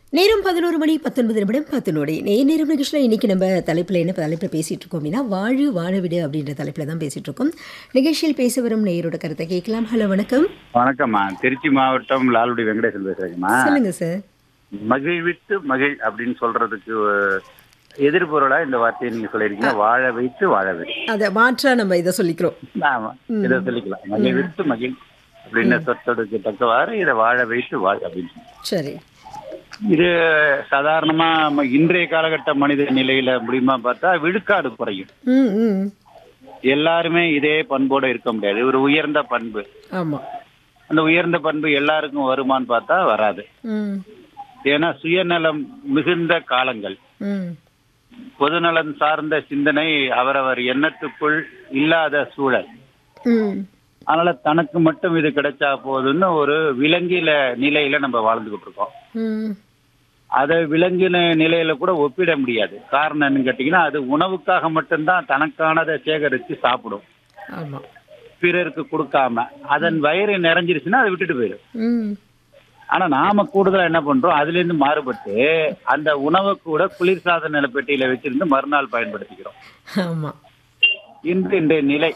நேரம் பதினோரு மணி பத்தொன்பது நிமிடம் பத்து நொடி நே நேரம் நிகழ்ச்சியில் இன்னைக்கு நம்ம தலைப்பில் என்ன தலைப்பில் பேசிட்டு இருக்கோம் அப்படின்னா வாழு வாழ விடு அப்படின்ற தலைப்பில் தான் பேசிட்டு இருக்கோம் நிகழ்ச்சியில் பேச வரும் நேயரோட கருத்தை கேட்கலாம் ஹலோ வணக்கம் வணக்கம்மா திருச்சி மாவட்டம் லால்குடி வெங்கடேசன் பேசுறேங்கம்மா சொல்லுங்க சார் மகிழ்வித்து மகிழ் அப்படின்னு சொல்றதுக்கு அஹ், எதிர்பொருளா இந்த வார்த்தையை நீங்க சொல்லிருக்கீங்க வாழ வைத்து வாழ வை அதை மாற்றா நம்ம இதை சொல்லிக்கிறோம் ஆமா இதை சொல்லிக்கலாம் மகிழ்வித்து மகிழ் அப்படின்னு சொற்றொடுக்கு தக்கவாறு இதை வாழ வைத்து வாழ் அப்படின்னு சொல்லி. சரி இது சாதாரணமா நம்ம இன்றைய காலகட்ட மனித நிலையில முடியுமா பார்த்தா விழுக்காடு குறையும் ம் ம் எல்லாருமே இதே பண்போட இருக்க முடியாது ஒரு உயர்ந்த பண்பு ஆமாம் அந்த உயர்ந்த பண்பு எல்லாருக்கும் வருமான்னு பார்த்தா வராது ம் ஏன்னா சுயநலம் மிகுந்த காலங்கள் ம் பொதுநலன் சார்ந்த சிந்தனை அவரவர் எண்ணத்துக்குள் இல்லாத சூழல் ம் அதனால தனக்கு மட்டும் இது கிடைச்சா போதும்னு ஒரு விலங்கில நிலையில நம்ம வாழ்ந்துகிட்டு இருக்கோம் ம் அதை விலங்கின நிலையில கூட ஒப்பிட முடியாது காரணம் என்னன்னு கேட்டீங்கன்னா அது உணவுக்காக மட்டும்தான் தனக்கானதை சேகரித்து சாப்பிடும் ஆமாம் பிறருக்கு கொடுக்காம அதன் வயிறு நிறைஞ்சிருச்சுன்னா அதை விட்டுட்டு போயிடும் ம் ஆனா நாம கூடுதலா என்ன பண்றோம் அதுல இருந்து மாறுபட்டு அந்த உணவை கூட குளிர்சாதன பெட்டியில வச்சிருந்து மறுநாள் பயன்படுத்திக்கிறோம் ஆமாம் இன்று இன்றைய நிலை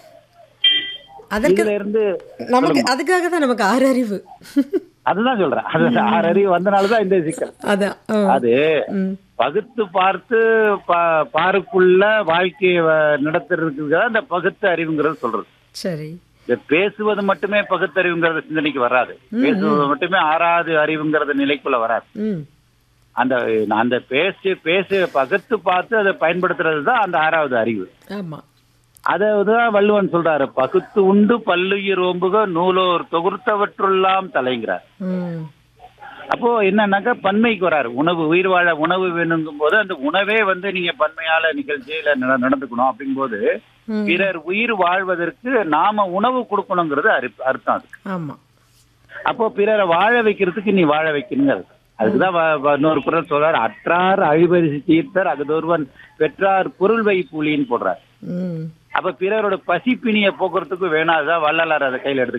அதற்கு இதுல இருந்து நமக்கு அதுக்காக தான் நமக்கு ஆறு அறிவு அதுதான் சொல்றேன் அது ஆறு அறிவு வந்தனாலதான் இந்த சிக்கல் அதான் ஆ. அது ம் பகுத்து பார்த்து பா- பாருக்குள்ள வாழ்க்கையை வ- நடத்துறதுக்கு தான் இந்த பகுத்து அறிவுங்கிறது சொல்றது சரி இந்த பேசுவது மட்டுமே பகுத்தறிவுங்கிறது சிந்தனைக்கு வராது பேசுவது மட்டுமே ஆறாவது அறிவுங்கிறது நிலைக்குள்ள வராது ம் அந்த அந்த பேசி பேச பகுத்து பார்த்து அதை பயன்படுத்துறது தான் அந்த ஆறாவது அறிவு ஆமாம் அதான் வள்ளுவன் சொல்றாரு பகுத்து உண்டு பல்லுயிர் ஓம்புக நூலோர் தொகுத்தவற்றுள்ளாம் தலைங்கிறார் ம் அப்போ என்னன்னாக்கா பன்மைக்கு வராரு உணவு உயிர் வாழ உணவு வேணுங்கும் போது அந்த உணவே வந்து நீங்க பன்மையால நிகழ்ச்சியில நட- நடந்துக்கணும் அப்படிங்கும்போது ம். பிறர் உயிர் வாழ்வதற்கு நாம உணவு கொடுக்கணுங்கிறது அரி- அர்த்தம் அது ஆமாம் அப்போ பிறரை வாழ வைக்கிறதுக்கு நீ வாழ வைக்கணுங்கிறது அதுக்குதான் வ- வ- இன்னொரு குரல் சொல்றாரு அற்றார் அழிபரிசி தீர்த்தர் அகதொருவன் பெற்றார் பொருள் வை புலின்னு போடுறார் ம் அப்ப பிறரோட பசி பிணியை போக்குறதுக்கு வேணாதான் வள்ளலார் அதை கையில எடுத்து